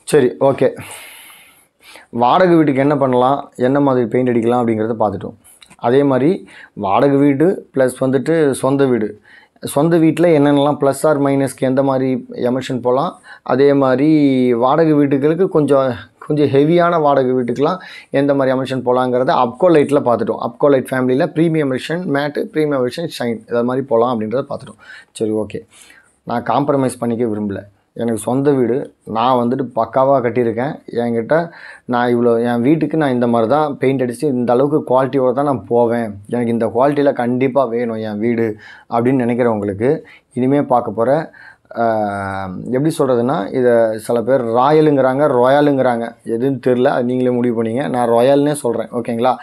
சரி ஓகே வாடகை வீட்டுக்கு என்ன பண்ணலாம் என்ன மாதிரி பெயிண்ட் அடிக்கலாம் அப்படிங்கிறத பார்த்துட்டோம் அதே மாதிரி வாடகை வீடு ப்ளஸ் வந்துட்டு சொந்த வீடு சொந்த வீட்டில் என்னென்னலாம் ப்ளஸ் ஆர் மைனஸ்க்கு எந்த மாதிரி எமர்ஷன் போகலாம் அதே மாதிரி வாடகை வீட்டுகளுக்கு கொஞ்சம் கொஞ்சம் ஹெவியான வாடகை வீட்டுக்கெலாம் எந்த மாதிரி எமர்ஷன் போகலாங்கிறத அப்கோ லைட்டில் பார்த்துட்டோம் அப்கோ லைட் ஃபேமிலியில் premium emulsion matt premium emulsion shine இதை மாதிரி போகலாம் அப்படின்றத பார்த்துட்டோம் சரி ஓகே நான் காம்ப்ரமைஸ் பண்ணிக்க விரும்பலை எனக்கு சொந்த வீடு நான் வந்துட்டு பக்காவாக கட்டியிருக்கேன் என்கிட்ட நான் இவ்வளோ என் வீட்டுக்கு நான் இந்த மாதிரி தான் பெயிண்ட் அடித்து இந்த அளவுக்கு குவாலிட்டியோடு தான் நான் போவேன் எனக்கு இந்த குவாலிட்டியில் கண்டிப்பாக வேணும் என் வீடு அப்படின்னு நினைக்கிறவங்களுக்கு இனிமேல் பார்க்க போகிற எப்படி சொல்கிறதுனா இதை சில பேர் ராயலுங்கிறாங்க ராயலுங்கிறாங்க எதுன்னு தெரில அது நீங்களே முடிவு பண்ணீங்க நான் ராயல்னே சொல்கிறேன் ஓகேங்களா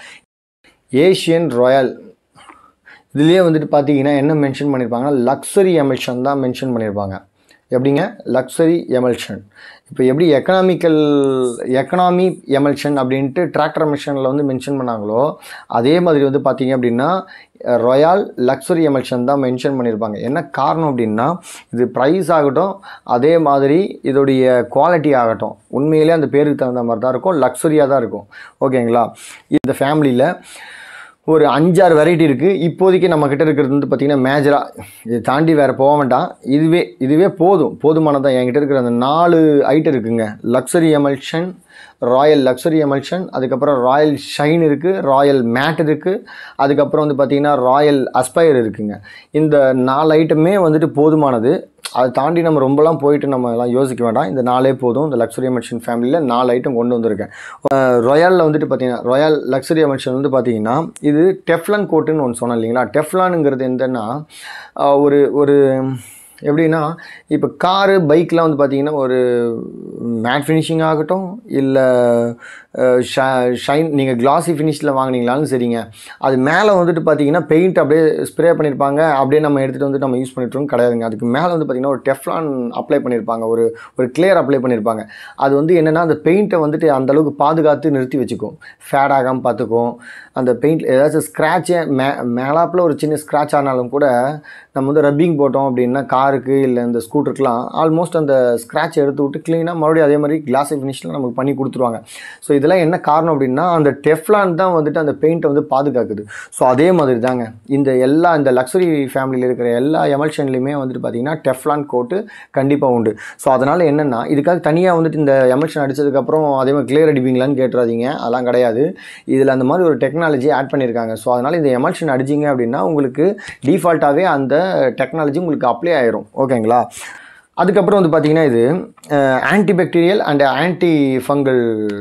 ஏஷியன் ராயல் இதுலேயே வந்துட்டு பார்த்தீங்கன்னா என்ன மென்ஷன் பண்ணியிருப்பாங்கன்னா லக்ஸரி எமல்ஷன் தான் மென்ஷன் பண்ணியிருப்பாங்க எப்படிங்க லக்ஸரி எமல்ஷன் இப்போ எப்படி எக்கனாமிக்கல் எக்கனாமி எமல்ஷன் அப்படின்ட்டு டிராக்டர் எமல்ஷனில் வந்து மென்ஷன் பண்ணாங்களோ அதே மாதிரி வந்து பார்த்தீங்க அப்படின்னா ராயல் லக்ஸரி எமல்ஷன் தான் மென்ஷன் பண்ணியிருப்பாங்க என்ன காரணம் அப்படின்னா இது ப்ரைஸ் ஆகட்டும் அதே மாதிரி இதோடைய குவாலிட்டி ஆகட்டும் உண்மையிலே அந்த பேருக்கு தகுந்த மாதிரி தான் இருக்கும் லக்ஸரியாக தான் இருக்கும் ஓகேங்களா இந்த ஃபேமிலியில் ஒரு அஞ்சாறு வெரைட்டி இருக்குது இப்போதைக்கு நம்ம கிட்ட இருக்கிறது வந்து பார்த்திங்கன்னா மேஜராக இதை தாண்டி வேறு போக வேண்டாம் இதுவே இதுவே போதும் போதுமானதான் என்கிட்ட இருக்கிற அந்த நாலு ஐட்டம் இருக்குங்க luxury emulsion royal luxury emulsion அதுக்கப்புறம் ராயல் ஷைன் இருக்குது ராயல் மேட் இருக்குது அதுக்கப்புறம் வந்து பார்த்திங்கன்னா ராயல் அஸ்பயர் இருக்குங்க இந்த நாலு ஐட்டமே வந்துட்டு போதுமானது அதை தாண்டி நம்ம ரொம்பலாம் போயிட்டு நம்ம எல்லாம் யோசிக்க வேண்டாம் இந்த நாளே போதும் இந்த லக்ஸரி எமல்ஷன் ஃபேமிலியில் நாலு ஐட்டம் கொண்டு வந்திருக்கேன் ராயலில் வந்துட்டு பார்த்தீங்கன்னா ராயல் லக்ஸரி எமல்ஷன் வந்து பார்த்தீங்கன்னா இது டெஃப்லான் கோட்டுன்னு ஒன்று சொன்னேன் இல்லைங்களா டெஃப்லானுங்கிறது என்னன்னா ஒரு ஒரு எப்படின்னா இப்போ காரு பைக்லாம் வந்து பார்த்தீங்கன்னா ஒரு மேட் ஃபினிஷிங் ஆகட்டும் இல்லை ஷைன் நீங்கள் கிளாஸி ஃபினிஷில் வாங்கினீங்களாலும் சரிங்க அது மேலே வந்துட்டு பார்த்தீங்கன்னா பெயிண்ட் அப்படியே ஸ்ப்ரே பண்ணியிருப்பாங்க அப்படியே நம்ம எடுத்துகிட்டு வந்து நம்ம யூஸ் பண்ணிட்டுரும் கிடையாதுங்க அதுக்கு மேலே வந்து பார்த்திங்கன்னா ஒரு டெஃப்லான் அப்ளை பண்ணியிருப்பாங்க ஒரு ஒரு கிளியர் அப்ளை பண்ணியிருப்பாங்க அது வந்து என்னென்னா அந்த பெயிண்ட்டை வந்துட்டு அந்தளவுக்கு பாதுகாத்து நிறுத்தி வச்சுக்கும் ஃபேட் ஆகாமல் பார்த்துக்கும் அந்த பெயிண்ட் ஏதாச்சும் ஸ்க்ராட்சே மே மேலாப்பில் ஒரு சின்ன ஸ்க்ராட்ச் ஆனாலும் கூட நம்ம வந்து ரப்பிங் போட்டோம் அப்படின்னா காருக்கு இல்லை இந்த ஸ்கூட்டருக்குலாம் ஆல்மோஸ்ட் அந்த ஸ்க்ராட்ச் எடுத்து விட்டு க்ளீனாக மறுபடியும் அதே மாதிரி கிளாஸி ஃபினிஷில் நமக்கு பண்ணி கொடுத்துருவாங்க ஸோ இதெல்லாம் என்ன காரணம் அப்படின்னா அந்த டெஃப்லான் தான் வந்துட்டு அந்த பெயிண்ட்டை வந்து பாதுகாக்குது ஸோ அதே மாதிரி தாங்க இந்த எல்லா இந்த லக்ஸரி ஃபேமிலியில் இருக்கிற எல்லா எமல்ஷன்லையுமே வந்துட்டு பார்த்தீங்கன்னா டெஃப்லான் கோட்டு கண்டிப்பாக உண்டு ஸோ அதனால் என்னென்னா இதுக்காக தனியாக வந்துட்டு இந்த எமல்ஷன் அடித்ததுக்கப்புறம் அதே மாதிரி கிளியர் அடிப்பீங்களான்னு கேட்டுறாதீங்க அதெல்லாம் கிடையாது இதில் அந்த மாதிரி ஒரு டெக்னாலஜி ஆட் பண்ணியிருக்காங்க ஸோ அதனால் இந்த எமல்ஷன் அடிச்சிங்க அப்படின்னா உங்களுக்கு டிஃபால்ட்டாகவே அந்த டெக்னாலஜி உங்களுக்கு அப்ளை ஆயிரும் ஓகேங்களா அதுக்கப்புறம் வந்து பார்த்திங்கன்னா இது ஆன்டிபாக்டீரியல் அண்ட் ஆன்டி ஃபங்கல்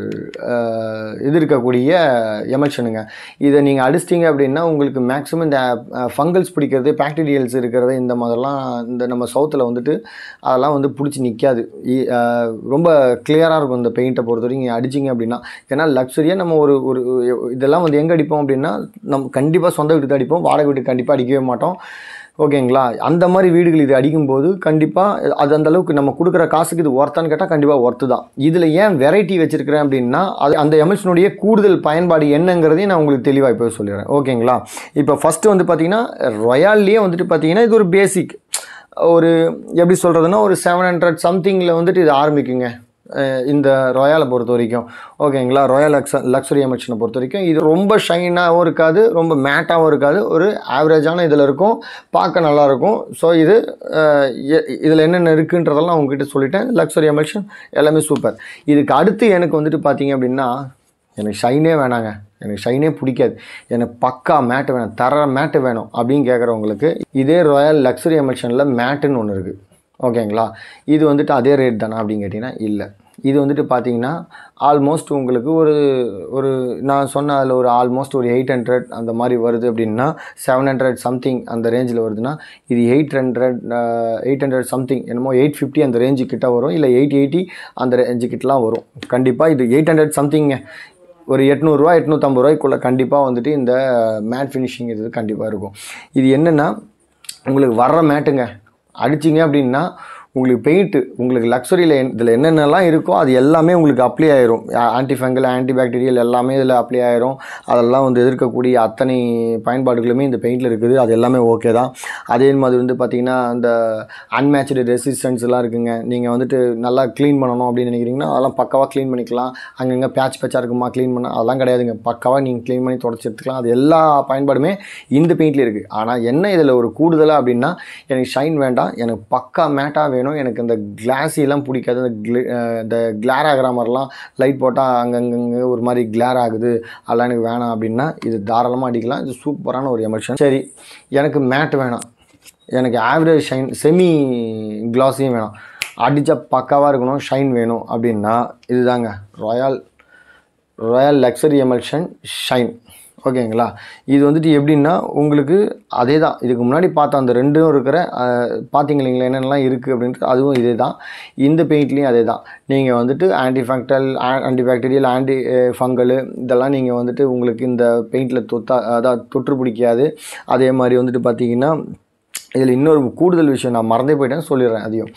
இது இருக்கக்கூடிய எமல்ஷனுங்க இதை நீங்கள் அடிச்சிட்டிங்க அப்படின்னா உங்களுக்கு மேக்ஸிமம் இந்த ஃபங்கல்ஸ் பிடிக்கிறது பாக்டீரியல்ஸ் இருக்கிறது இந்த மாதிரிலாம் இந்த நம்ம சவுத்தில் வந்துட்டு அதெல்லாம் வந்து பிடிச்சி நிற்காது ரொம்ப கிளியராக இருக்கும் இந்த பெயிண்ட்டை பொறுத்த வரைக்கும் நீங்கள் அடிச்சிங்க அப்படின்னா ஏன்னா லக்ஸரியாக நம்ம ஒரு ஒரு இதெல்லாம் வந்து எங்கே அடிப்போம் அப்படின்னா நம்ம கண்டிப்பாக சொந்த வீட்டுக்கு அடிப்போம் வாடகை வீட்டுக்கு கண்டிப்பாக அடிக்கவே மாட்டோம் ஓகேங்களா அந்த மாதிரி வீடுகள் இது அடிக்கும்போது கண்டிப்பாக அது அந்த அளவுக்கு நம்ம கொடுக்குற காசுக்கு இது ஒர்த்தான்னு கேட்டால் கண்டிப்பாக ஒர்த்து தான் இதில் ஏன் வெரைட்டி வச்சுருக்கிறேன் அப்படின்னா அது அந்த எமல்ஷனுடைய கூடுதல் பயன்பாடு என்னங்கிறதையும் நான் உங்களுக்கு தெளிவாக இப்போ சொல்லிடுறேன் ஓகேங்களா இப்போ ஃபஸ்ட்டு வந்து பார்த்தீங்கன்னா ரொயால்லையே வந்துட்டு பார்த்தீங்கன்னா இது ஒரு பேசிக் ஒரு எப்படி சொல்கிறதுனா ஒரு செவன் ஹண்ட்ரட் சம்திங்கில் வந்துட்டு இது ஆரம்பிக்குங்க இந்த ராயலை பொறுத்த வரைக்கும் ஓகேங்களா ராயல் லக்ஸ லக்ஸரி எமல்ஷனை பொறுத்த வரைக்கும் இது ரொம்ப ஷைனாகவும் இருக்காது ரொம்ப மேட்டாகவும் இருக்காது ஒரு ஆவரேஜான இதில் இருக்கும் பார்க்க நல்லாயிருக்கும் ஸோ இது இதில் என்னென்ன இருக்குன்றதெல்லாம் உங்ககிட்ட சொல்லிட்டேன் லக்ஸரி எமல்ஷன் எல்லாமே சூப்பர் இதுக்கு அடுத்து எனக்கு வந்துட்டு பார்த்தீங்க அப்படின்னா எனக்கு ஷைனே வேணாங்க எனக்கு ஷைனே பிடிக்காது எனக்கு பக்கா மேட்டு வேணும் தர மேட்டு வேணும் அப்படின்னு கேட்குறவங்களுக்கு இதே ராயல் லக்ஸரி எமல்ஷனில் மேட்டுன்னு ஒன்று இருக்குது ஓகேங்களா இது வந்துட்டு அதே ரேட் தானா அப்படின்னு கேட்டிங்கன்னா இல்லை இது வந்துட்டு பார்த்தீங்கன்னா ஆல்மோஸ்ட் உங்களுக்கு ஒரு ஒரு நான் சொன்ன அதில் ஒரு ஆல்மோஸ்ட் ஒரு எயிட் ஹண்ட்ரட் அந்த மாதிரி வருது அப்படின்னா செவன் ஹண்ட்ரட் சம்திங் அந்த ரேஞ்சில் வருதுன்னா இது eight hundred eight hundred something என்னமோ எயிட் ஃபிஃப்டி அந்த ரேஞ்சு கிட்ட வரும் இல்லை எயிட் எயிட்டி அந்த ரேஞ்சு கிட்டலாம் வரும் கண்டிப்பாக இது எயிட் ஹண்ட்ரட் சம்திங்க ஒரு எட்நூறுரூவா எட்நூற்றம்பது ரூபாய்க்குள்ளே கண்டிப்பாக வந்துட்டு இந்த மேட் ஃபினிஷிங் இது கண்டிப்பாக இருக்கும் இது என்னென்னா உங்களுக்கு வர்ற மேட்டுங்க அடிச்சிங்க அப்படின்னா உங்களுக்கு பெயிண்ட்டு உங்களுக்கு லக்ஸரியில் இதில் என்னென்னலாம் இருக்கோ அது எல்லாமே உங்களுக்கு அப்ளை ஆயிரும் ஆன்டி ஃபங்கல் ஆன்டி பாக்டீரியல் எல்லாமே இதில் அப்ளை ஆயிரும் அதெல்லாம் வந்து எதிர்க்கக்கூடிய அத்தனை பயன்பாடுகளுமே இந்த பெயிண்டில் இருக்குது அது எல்லாமே ஓகே தான் அதே மாதிரி வந்து பார்த்திங்கன்னா அந்த அன்மேட்ச்டு ரெசிஸ்டன்ஸ் எல்லாம் இருக்குங்க நீங்கள் வந்துட்டு நல்லா க்ளீன் பண்ணணும் அப்படின்னு நினைக்கிறீங்கன்னா அதெல்லாம் பக்காவாக க்ளீன் பண்ணிக்கலாம் அங்கங்கே பேட்ச் பேட்சாக இருக்குமா க்ளீன் பண்ண அதெல்லாம் கிடையாதுங்க பக்காவாக நீங்கள் க்ளீன் பண்ணி தொடச்சி எடுத்துக்கலாம் அது எல்லா பயன்பாடுமே இந்த பெயிண்ட்ல இருக்குது ஆனால் என்ன இதில் ஒரு கூடுதலாக அப்படின்னா எனக்கு ஷைன் வேண்டாம் எனக்கு பக்கா மேட்டாக வேணும் எனக்கு இந்த கிளாஸிலாம் பிடிக்காது இந்த gla- அஹ் இந்த கிளார் ஆகிற மாதிரிலாம் லைட் போட்டால் அங்கங்கங்க ஒரு மாதிரி கிளார் ஆகுது அதெல்லாம் எனக்கு வேணாம் அப்படின்னா இது தாராளமாக அடிக்கலாம் இது சூப்பரான ஒரு எமர்ஷன் சரி எனக்கு மேட் வேணாம் எனக்கு ஆவரேஜ் ஷைன் செமி கிளாஸியும் வேணாம் அடித்தா பக்காவாக இருக்கணும் ஷைன் வேணும் அப்படின்னா இதுதாங்க royal royal luxury emulsion shine ஓகேங்களா இது வந்துட்டு எப்படின்னா உங்களுக்கு அதே தான் இதுக்கு முன்னாடி பார்த்த அந்த ரெண்டும் இருக்கிற அஹ், பார்த்தீங்க இல்லைங்களா என்னென்னலாம் இருக்குது அப்படின்ட்டு அதுவும் இதே தான் இந்த பெயிண்ட்லேயும் அதே தான் நீங்கள் வந்துட்டு ஆன்டிஃபேக்டல் ஆன்டி பாக்டீரியல் ஆன்டி ஃபங்கல் இதெல்லாம் நீங்கள் வந்துட்டு உங்களுக்கு இந்த பெயிண்டில் தொத்தா அதாவது தொற்று பிடிக்காது அதே மாதிரி வந்துட்டு பார்த்தீங்கன்னா இதில் இன்னொரு கூடுதல் விஷயம் நான் மறந்தே போயிட்டேன் சொல்லிடுறேன் அதையும்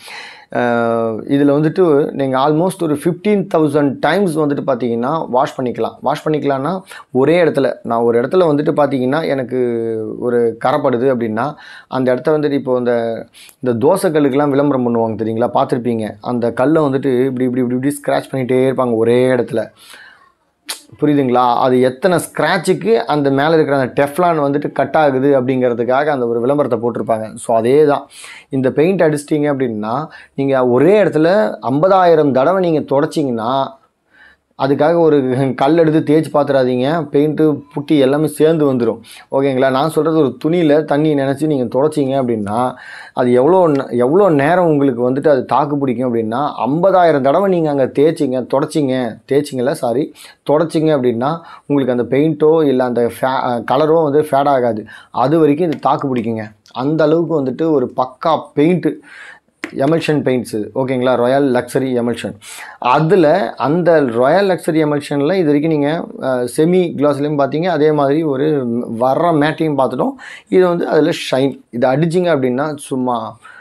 இதில் வந்துட்டு நீங்கள் ஆல்மோஸ்ட் ஒரு ஃபிஃப்டீன் தௌசண்ட் டைம்ஸ் வந்துட்டு பார்த்தீங்கன்னா வாஷ் பண்ணிக்கலாம் வாஷ் பண்ணிக்கலாம்னா ஒரே இடத்துல நான் ஒரு இடத்துல வந்துட்டு பார்த்தீங்கன்னா எனக்கு ஒரு கரைப்படுது அப்படின்னா அந்த இடத்த வந்துட்டு இப்போ இந்த இந்த தோசைக்கல்லுக்கெல்லாம் விளம்பரம் பண்ணுவாங்க தெரியுங்களா பார்த்துருப்பீங்க அந்த கல்லை வந்துட்டு இப்படி இப்படி இப்படி இப்படி ஸ்க்ராட்ச் பண்ணிகிட்டே இருப்பாங்க ஒரே இடத்துல புரியுதுங்களா அது எத்தனை ஸ்க்ராட்சுக்கு அந்த மேலே இருக்கிற அந்த டெஃப்லான் வந்துட்டு கட் ஆகுது அப்படிங்கிறதுக்காக அந்த ஒரு விளம்பரத்தை போட்டிருப்பாங்க ஸோ அதே தான் இந்த பெயிண்ட் அடிச்சிட்டிங்க அப்படின்னா நீங்கள் ஒரே இடத்துல ஐம்பதாயிரம் தடவை நீங்கள் தொடச்சிங்கன்னா அதுக்காக ஒரு கல் எடுத்து தேய்ச்சி பார்த்துடாதீங்க பெயிண்ட்டு புட்டி எல்லாமே சேர்ந்து வந்துடும் ஓகேங்களா நான் சொல்கிறது ஒரு துணியில் தண்ணி நினச்சி நீங்கள் தொடச்சிங்க அப்படின்னா அது எவ்வளோ ந- எவ்வளோ நேரம் உங்களுக்கு வந்துட்டு அது தாக்கு பிடிக்கும் அப்படின்னா ஐம்பதாயிரம் தடவை நீங்கள் அங்கே தேய்ச்சிங்க தொடச்சிங்க தேய்ச்சிங்கல்ல சாரி தொடச்சிங்க அப்படின்னா உங்களுக்கு அந்த பெயிண்ட்டோ இல்லை அந்த ஃபே கலரோ வந்து ஃபேட் ஆகாது அது வரைக்கும் இது தாக்கு பிடிக்குங்க அந்த அளவுக்கு வந்துட்டு ஒரு பக்கா பெயிண்ட்டு எமல்ஷன் பெயிண்ட்ஸு ஓகேங்களா ராயல் லக்ஸரி எமல்ஷன் அதில் அந்த ராயல் லக்ஸரி எமல்ஷனில் இது வரைக்கும் நீங்கள் செமி கிளாஸ்லேயும் பார்த்தீங்க அதே மாதிரி ஒரு வர்ற மேட்டையும் பார்த்துட்டோம் இது வந்து அதில் ஷைன் இது அடிச்சிங்க அப்படின்னா சும்மா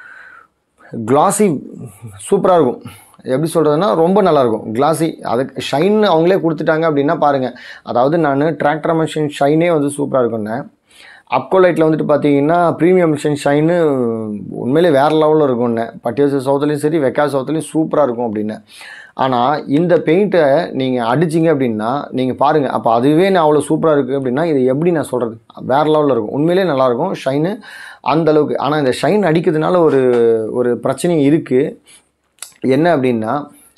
கிளாஸி சூப்பராக இருக்கும் எப்படி சொல்கிறதுனா ரொம்ப நல்லாயிருக்கும் கிளாஸி அதுக்கு ஷைன் அவங்களே கொடுத்துட்டாங்க அப்படின்னா பாருங்கள் அதாவது நான் டிராக்டர் மிஷின் ஷைனே வந்து சூப்பராக இருக்கும்னு அப்கோலைட்டில் வந்துட்டு பார்த்தீங்கன்னா ப்ரீமியம் மிஷின் ஷைனு உண்மையிலே வேறு லெவலில் இருக்கும்னு பட்டியாசி சவுத்துலேயும் சரி வெக்கா சவுத்துலேயும் சூப்பராக இருக்கும் அப்படின்னு ஆனால் இந்த பெயிண்ட்டை நீங்கள் அடிச்சிங்க அப்படின்னா நீங்கள் பாருங்கள் அப்போ அதுவே நான் அவ்வளோ சூப்பராக இருக்குது அப்படின்னா இது எப்படி நான் சொல்கிறது வேறு லெவலில் இருக்கும் உண்மையிலே நல்லாயிருக்கும் ஷைனு அந்த அளவுக்கு ஆனால் இந்த ஷைன் அடிக்கிறதுனால ஒரு ஒரு பிரச்சனையும் இருக்குது என்ன அப்படின்னா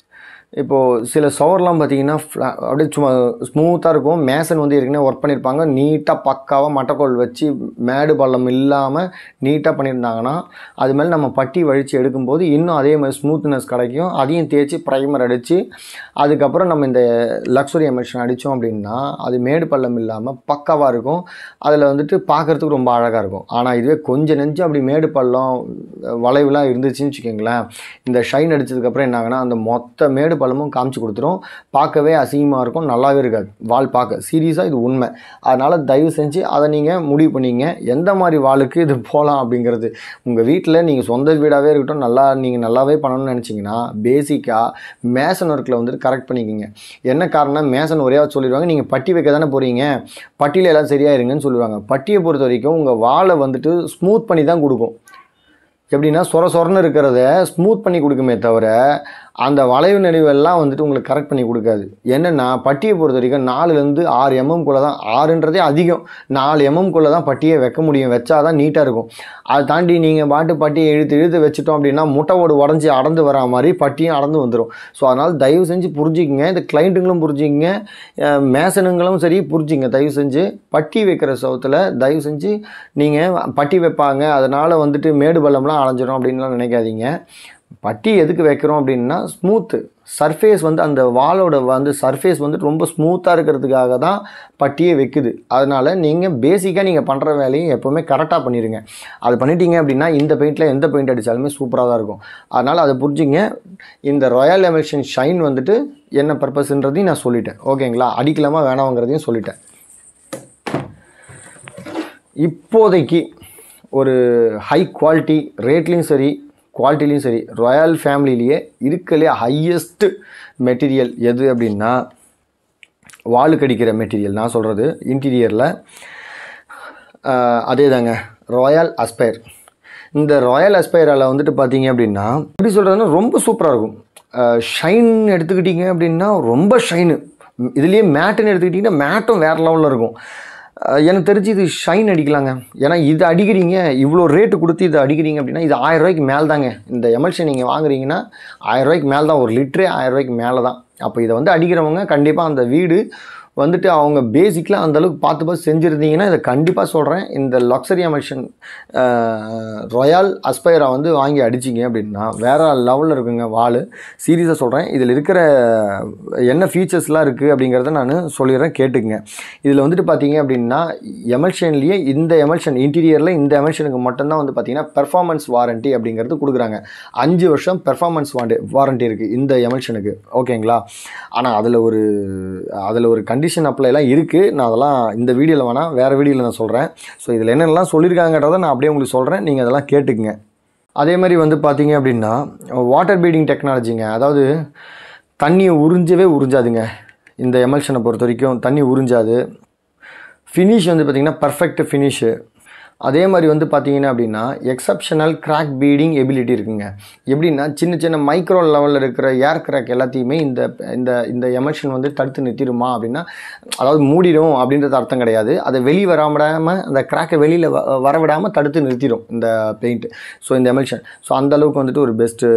இப்போது சில சவர்லாம் பார்த்தீங்கன்னா fla- அப்படியே சும்மா ஸ்மூத்தாக இருக்கும் மேசன் வந்து ஏற்கனவே ஒர்க் பண்ணியிருப்பாங்க நீட்டாக பக்காவாக மட்டைக்கோல் வச்சு மேடு பள்ளம் இல்லாமல் நீட்டாக பண்ணியிருந்தாங்கன்னா அது மேலே நம்ம பட்டி வழித்து எடுக்கும்போது இன்னும் அதே மாதிரி ஸ்மூத்னஸ் கிடைக்கும் அதையும் தேய்ச்சி ப்ரைமர் அடித்து அதுக்கப்புறம் நம்ம இந்த லக்ஸுரி எமிஷன் அடித்தோம் அப்படின்னா அது மேடு பள்ளம் இல்லாமல் பக்காவாக இருக்கும் அதில் வந்துட்டு பார்க்குறதுக்கு ரொம்ப அழகாக இருக்கும் ஆனால் இதுவே கொஞ்சம் நெஞ்சு அப்படி மேடு பள்ளம் வளைவுலாம் இருந்துச்சுன்னு வச்சுக்கோங்களேன் இந்த ஷைன் அடிச்சதுக்கப்புறம் என்ன ஆகுனா அந்த மொத்த மேடு பள்ளமும் காமிச்சு கொடுத்துரும் பார்க்கவே அசிங்கமாக இருக்கும் நல்லாவே இருக்காது வால் பார்க்க சீரியஸாக இது உண்மை அதனால் தயவு செஞ்சு அதை நீங்கள் முடிவு பண்ணிங்க எந்த மாதிரி வாளுக்கு இது போகலாம் அப்படிங்கிறது உங்கள் வீட்டில் நீங்கள் சொந்த வீடாகவே இருக்கட்டும் நல்லா நீங்கள் நல்லாவே பண்ணணும்னு நினச்சிங்கன்னா பேசிக்காக மேசன் ஒர்க்கில் வந்துட்டு கரெக்ட் பண்ணிக்கோங்க என்ன காரணம் மேசன் ஒரே வார்த்தை சொல்லிடுவாங்க நீங்கள் பட்டி வைக்க தானே போகிறீங்க பட்டியில் எல்லாம் சரியாயிருங்கன்னு சொல்லுவாங்க பட்டியை பொறுத்த வரைக்கும் உங்கள் வாழை வந்துட்டு ஸ்மூத் பண்ணி தான் கொடுக்கும் எப்படின்னா சொர சொரன்னு இருக்கிறத ஸ்மூத் பண்ணி கொடுக்குமே தவிர அந்த வளைவு நெளிவெல்லாம் வந்துட்டு உங்களுக்கு கரெக்ட் பண்ணி கொடுக்காது என்னென்னா பட்டியை பொறுத்த வரைக்கும் நாலுலேருந்து ஆறு எம்எம்குள்ளே தான் ஆறுன்றதே அதிகம் நாலு எம்எம்குள்ளே தான் பட்டியை வைக்க முடியும் வச்சா தான் நீட்டாக இருக்கும் அதை தாண்டி நீங்கள் பாட்டு பட்டியை இழுத்து இழுத்து வச்சுட்டோம் அப்படின்னா முட்டை ஓடு உடஞ்சி அடர்ந்து வரா மாதிரி பட்டியும் அடர்ந்து வந்துடும் ஸோ அதனால் தயவு செஞ்சு புரிஞ்சுக்கங்க இந்த கிளைண்ட்டுங்களும் புரிஞ்சுக்கங்க அஹ் மேசனுங்களும் சரி புரிஞ்சுங்க தயவு செஞ்சு பட்டி வைக்கிற சவுத்தில் தயவு செஞ்சு நீங்கள் பட்டி வைப்பாங்க அதனால் வந்துட்டு மேடு பள்ளம்லாம் அடைஞ்சிரும் அப்படின்லாம் நினைக்காதீங்க பட்டி எதுக்கு வைக்கிறோம் அப்படின்னா ஸ்மூத்து சர்ஃபேஸ் வந்து அந்த வாலோட வந்து சர்ஃபேஸ் வந்துட்டு ரொம்ப ஸ்மூத்தாக இருக்கிறதுக்காக தான் பட்டியே வைக்குது அதனால் நீங்கள் பேசிக்காக நீங்கள் பண்ணுற வேலையை எப்போவுமே கரெக்டாக பண்ணிடுங்க அது பண்ணிட்டீங்க அப்படின்னா இந்த பெயிண்டில் எந்த பெயிண்ட் அடித்தாலுமே சூப்பராக தான் இருக்கும் அதனால் அதை புரிஞ்சுங்க இந்த ராயல் எமிஷன் ஷைன் வந்துட்டு என்ன பர்பஸ்ன்றதையும் நான் சொல்லிட்டேன் ஓகேங்களா அடிக்கலாமா வேணாங்கிறதையும் சொல்லிட்டேன் இப்போதைக்கு ஒரு ஹை குவாலிட்டி ரேட்லேயும் சரி குவாலிட்டிலையும் சரி ராயல் ஃபேமிலிலேயே இருக்கலே ஹையஸ்ட்டு மெட்டீரியல் எது அப்படின்னா வாலுக்கு அடிக்கிற மெட்டீரியல் நான் சொல்கிறது இன்டீரியரில் அதே தாங்க ராயல் அஸ்பயர் இந்த ராயல் அஸ்பயரால் வந்துட்டு பார்த்தீங்க அப்படின்னா எப்படி சொல்கிறதுன்னா ரொம்ப சூப்பராக இருக்கும் ஷைன் எடுத்துக்கிட்டிங்க அப்படின்னா ரொம்ப ஷைனு இதுலேயே மேட்டுன்னு எடுத்துக்கிட்டிங்கன்னா மேட்டும் வேறு லெவலில் இருக்கும் அஹ் எனக்கு தெரிஞ்சு இது ஷைன் அடிக்கலாங்க ஏன்னா இது அடிக்கிறீங்க இவ்வளோ ரேட்டு கொடுத்து இது அடிக்கிறீங்க அப்படின்னா இது ஆயிரம் ரூபாய்க்கு மேலே தாங்க இந்த எமல்ஷன் நீங்கள் வாங்குறீங்கன்னா ஆயிரம் ரூபாய்க்கு மேலே தான் ஒரு லிட்டரே ஆயிரம் ரூபாய்க்கு மேலே தான் அப்போ இதை வந்து அடிக்கிறவங்க கண்டிப்பாக அந்த வீடு வந்துட்டு அவங்க பேசிக்கலாக அந்தளவுக்கு பார்த்து பார்த்து செஞ்சுருந்தீங்கன்னா இதை கண்டிப்பாக சொல்கிறேன் இந்த லக்ஸரி எமல்ஷன் ராயல் அஸ்பயரா வந்து வாங்கி அடிச்சிங்க அப்படின்னா வேறு லெவலில் இருக்குங்க வால் சீரியஸாக சொல்கிறேன் இதில் இருக்கிற என்ன ஃபீச்சர்ஸ்லாம் இருக்குது அப்படிங்கிறத நான் சொல்லிடுறேன் கேட்டுக்குங்க இதில் வந்துட்டு பார்த்தீங்க அப்படின்னா எமல்ஷன்லேயே இந்த எமல்ஷன் இன்டீரியரில் இந்த எமல்ஷனுக்கு மட்டும்தான் வந்து பார்த்தீங்கன்னா பெர்ஃபார்மன்ஸ் வாரண்ட்டி அப்படிங்கிறது கொடுக்குறாங்க அஞ்சு வருஷம் பெர்ஃபார்மன்ஸ் வாண்டி வாரண்ட்டி இருக்குது இந்த எமல்ஷனுக்கு ஓகேங்களா ஆனால் அதில் ஒரு அதில் ஒரு கண்டிஷன் அப்ளைலாம் இருக்குது நான் அதெல்லாம் இந்த வீடியோவில் வேணால் வேறு வீடியோவில் நான் சொல்கிறேன் ஸோ இதில் என்னென்னலாம் சொல்லியிருக்காங்கன்றதை நான் அப்படியே உங்களுக்கு சொல்கிறேன் நீங்கள் அதெல்லாம் கேட்டுக்குங்க அதே மாதிரி வந்து பார்த்தீங்க அப்படின்னா வாட்டர் பீடிங் டெக்னாலஜிங்க அதாவது தண்ணியை உறிஞ்சவே உறிஞ்சாதுங்க இந்த எமல்ஷனை பொறுத்த வரைக்கும் தண்ணி உறிஞ்சாது ஃபினிஷ் வந்து பார்த்திங்கன்னா பர்ஃபெக்ட் ஃபினிஷு அதே மாதிரி வந்து பார்த்தீங்கன்னா அப்படின்னா எக்ஸப்ஷனல் கிராக் பீடிங் எபிலிட்டி இருக்குங்க எப்படின்னா சின்ன சின்ன மைக்ரோ லெவலில் இருக்கிற ஏர் கிராக் எல்லாத்தையுமே இந்த இந்த இந்த எமல்ஷன் வந்து தடுத்து நிறுத்திடுமா அப்படின்னா அதாவது மூடிடும் அப்படின்றது அர்த்தம் கிடையாது அதை வெளியே வராமடாமல் அந்த கிராக்கை வெளியில் வரவிடாமல் தடுத்து நிறுத்திடும் இந்த பெயிண்ட் ஸோ இந்த எமல்ஷன் ஸோ அந்த அளவுக்கு வந்துட்டு ஒரு பெஸ்ட்டு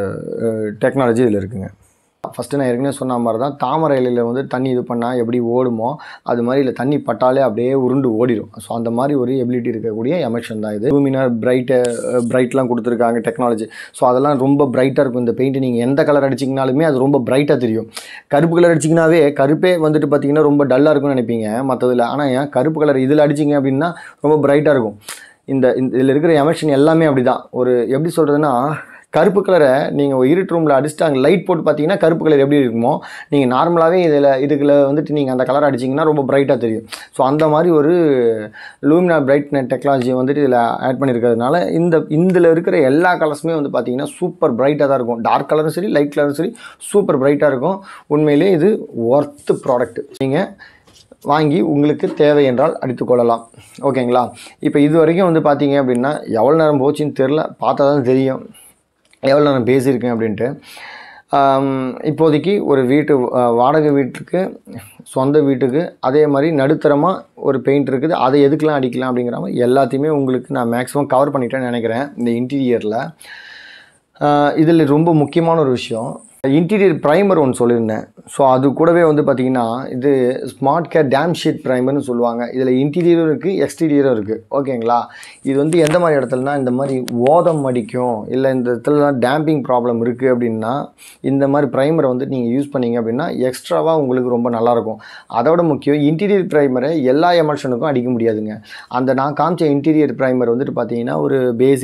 டெக்னாலஜி இதில் இருக்குங்க ஃபஸ்ட்டு நான் ஏற்கனவே சொன்ன மாதிரி தான் தாமரை இலையில் வந்து தண்ணி இது பண்ணால் எப்படி ஓடுமோ அது மாதிரி இல்லை தண்ணி பட்டாலே அப்படியே உருண்டு ஓடிடும் ஸோ அந்த மாதிரி ஒரு எபிலிட்டி இருக்கக்கூடிய எமல்ஷன் தான் இது லூமினார் பிரைட்டு பிரைட்லாம் கொடுத்துருக்காங்க டெக்னாலஜி ஸோ அதெல்லாம் ரொம்ப பிரைட்டாக இருக்கும் இந்த பெயிண்ட் நீங்கள் எந்த கலர் அடிச்சிங்கனாலுமே அது ரொம்ப பிரைட்டாக தெரியும் கருப்பு கலர் அடிச்சிங்கனாவே கருப்பே வந்துட்டு பார்த்தீங்கன்னா ரொம்ப டல்லாக இருக்கும்னு நினைப்பீங்க மற்றதில் ஆனால் ஏன் கருப்பு கலர் இதில் அடிச்சிங்க அப்படின்னா ரொம்ப பிரைட்டாக இருக்கும் இந்த இந்த இதில் இருக்கிற எமல்ஷன் எல்லாமே அப்படி தான் ஒரு எப்படி சொல்கிறதுனா கருப்பு கலரை நீங்கள் இருட்டு ரூமில் அடிச்சுட்டு அங்கே லைட் போட்டு பார்த்தீங்கன்னா கருப்பு கலர் எப்படி இருக்குமோ நீங்கள் நார்மலாகவே இதில் இதுக்குள்ள வந்துட்டு நீங்கள் அந்த கலர் அடிச்சிங்கன்னா ரொம்ப பிரைட்டாக தெரியும் ஸோ அந்த மாதிரி ஒரு லூமினா பிரைட்னட் டெக்னாலஜி வந்துட்டு இதில் ஆட் பண்ணியிருக்கிறதுனால இந்த இதில் இருக்கிற எல்லா கலர்ஸுமே வந்து பார்த்தீங்கன்னா சூப்பர் பிரைட்டாக தான் இருக்கும் டார்க் கலரும் சரி லைட் கலரும் சரி சூப்பர் பிரைட்டாக இருக்கும் உண்மையிலே இது ஒர்த்து ப்ராடக்ட் நீங்கள் வாங்கி உங்களுக்கு தேவை என்றால் அடித்துக்கொள்ளலாம் ஓகேங்களா இப்போ இது வரைக்கும் வந்து பார்த்தீங்க அப்படின்னா எவ்வளோ நேரம் போச்சுன்னு தெரில பார்த்தா தான் தெரியும் எவ்வளோ நேரம் பேசியிருக்கேன் அப்படின்ட்டு ஆம், இப்போதைக்கு ஒரு வீட்டு அஹ், வாடகை வீட்டுக்கு சொந்த வீட்டுக்கு அதே மாதிரி நடுத்தரமாக ஒரு பெயிண்ட் இருக்குது அதை எதுக்கெலாம் அடிக்கலாம் அப்படிங்கிற மாதிரி எல்லாத்தையுமே உங்களுக்கு நான் மேக்ஸிமம் கவர் பண்ணிட்டேன்னு நினைக்கிறேன் இந்த இன்டீரியரில் இதில் ரொம்ப முக்கியமான ஒரு விஷயம் இன்டீரியர் ப்ரைமர் ஒன்று சொல்லியிருந்தேன் ஸோ அது கூடவே வந்து பார்த்திங்கன்னா இது ஸ்மார்ட் கேர் டேம் ஷீட் ப்ரைமர்னு சொல்லுவாங்க இதில் இன்டீரியரும் இருக்குது எக்ஸ்டீரியரும் இருக்குது ஓகேங்களா இது வந்து எந்த மாதிரி இடத்துலனா இந்த மாதிரி ஓதம் அடிக்கும் இல்லை இந்த இடத்துல டேம்பிங் ப்ராப்ளம் இருக்குது அப்படின்னா இந்த மாதிரி ப்ரைமரை வந்து நீங்கள் யூஸ் பண்ணீங்க அப்படின்னா எக்ஸ்ட்ராவாக உங்களுக்கு ரொம்ப நல்லாயிருக்கும் அதோட முக்கியம் இன்டீரியர் ப்ரைமரை எல்லா எமல்ஷனுக்கும் அடிக்க முடியாதுங்க அந்த நான் காமிச்ச இன்டீரியர் ப்ரைமர் வந்துட்டு பார்த்தீங்கன்னா ஒரு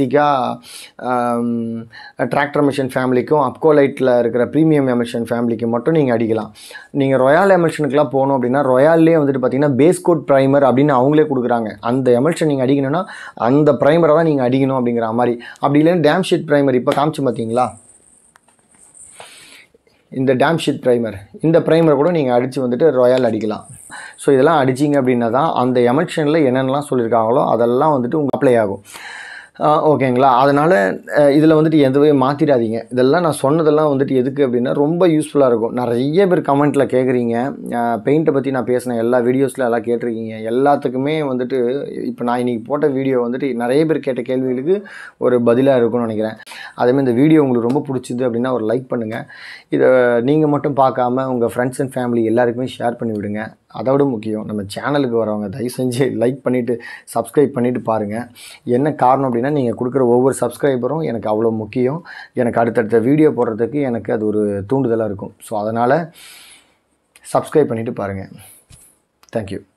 பேசிக்காக டிராக்டர் மிஷின் ஃபேமிலிக்கும் அப்கோலைட்டில் இருக்கிற ப்ரீமியம் எமல்ஷன் ஃபேமிலிக்கு மட்டும் நீங்கள் அடிக்கலாம் நீங்கள் ரொயால் எமல்ஷனுக்குலாம் போகணும் அப்படின்னா ரொயால்லே வந்துட்டு பார்த்தீங்கன்னா பேஸ் கோட் ப்ரைமர் அப்படின்னு அவங்களே கொடுக்குறாங்க அந்த எமல்ஷன் நீங்கள் அடிக்கணும்னா அந்த ப்ரைமரை தான் நீங்கள் அடிக்கணும் அப்படிங்கிற மாதிரி அப்படி இல்லைன்னா டேம் ஷீட் ப்ரைமர் இப்போ காமிச்சு பார்த்தீங்களா இந்த டேம் ஷீட் ப்ரைமர் இந்த ப்ரைமர் கூட நீங்கள் அடித்து வந்துட்டு ராயல் அடிக்கலாம் ஸோ இதெல்லாம் அடிச்சிங்க அப்படின்னா தான் அந்த எமல்ஷனில் என்னென்னலாம் சொல்லியிருக்காங்களோ அதெல்லாம் வந்துட்டு உங்களுக்கு அப்ளை ஆகும் ஆஹ் ஓகேங்களா அதனால் இதில் வந்துட்டு எதுவே மாற்றிடாதீங்க இதெல்லாம் நான் சொன்னதெல்லாம் வந்துட்டு எதுக்கு அப்படின்னா ரொம்ப யூஸ்ஃபுல்லாக இருக்கும் நிறைய பேர் கமெண்ட்டில் கேட்குறீங்க பெயிண்ட்டை பற்றி நான் பேசின எல்லா வீடியோஸில் எல்லாம் கேட்டிருக்கீங்க எல்லாத்துக்குமே வந்துட்டு இப்போ நான் இன்றைக்கி போட்ட வீடியோ வந்துட்டு நிறைய பேர் கேட்ட கேள்விகளுக்கு ஒரு பதிலாக இருக்கும்னு நினைக்கிறேன் அதேமாதிரி இந்த வீடியோ உங்களுக்கு ரொம்ப பிடிச்சிது அப்படின்னா ஒரு லைக் பண்ணுங்கள் இதை நீங்கள் மட்டும் பார்க்காம உங்கள் ஃப்ரெண்ட்ஸ் அண்ட் ஃபேமிலி எல்லாருக்குமே ஷேர் பண்ணி விடுங்க அதோட முக்கியம் நம்ம சேனலுக்கு வரவங்க தயவு செஞ்சு லைக் பண்ணிவிட்டு சப்ஸ்கிரைப் பண்ணிவிட்டு பாருங்கள் என்ன காரணம் அப்படின்னா நீங்கள் கொடுக்குற ஒவ்வொரு சப்ஸ்கிரைபரும் எனக்கு அவ்வளோ முக்கியம் எனக்கு அடுத்தடுத்த வீடியோ போடுறதுக்கு எனக்கு அது ஒரு தூண்டுதலாக இருக்கும் ஸோ அதனால் சப்ஸ்கிரைப் பண்ணிவிட்டு பாருங்கள் தேங்க்யூ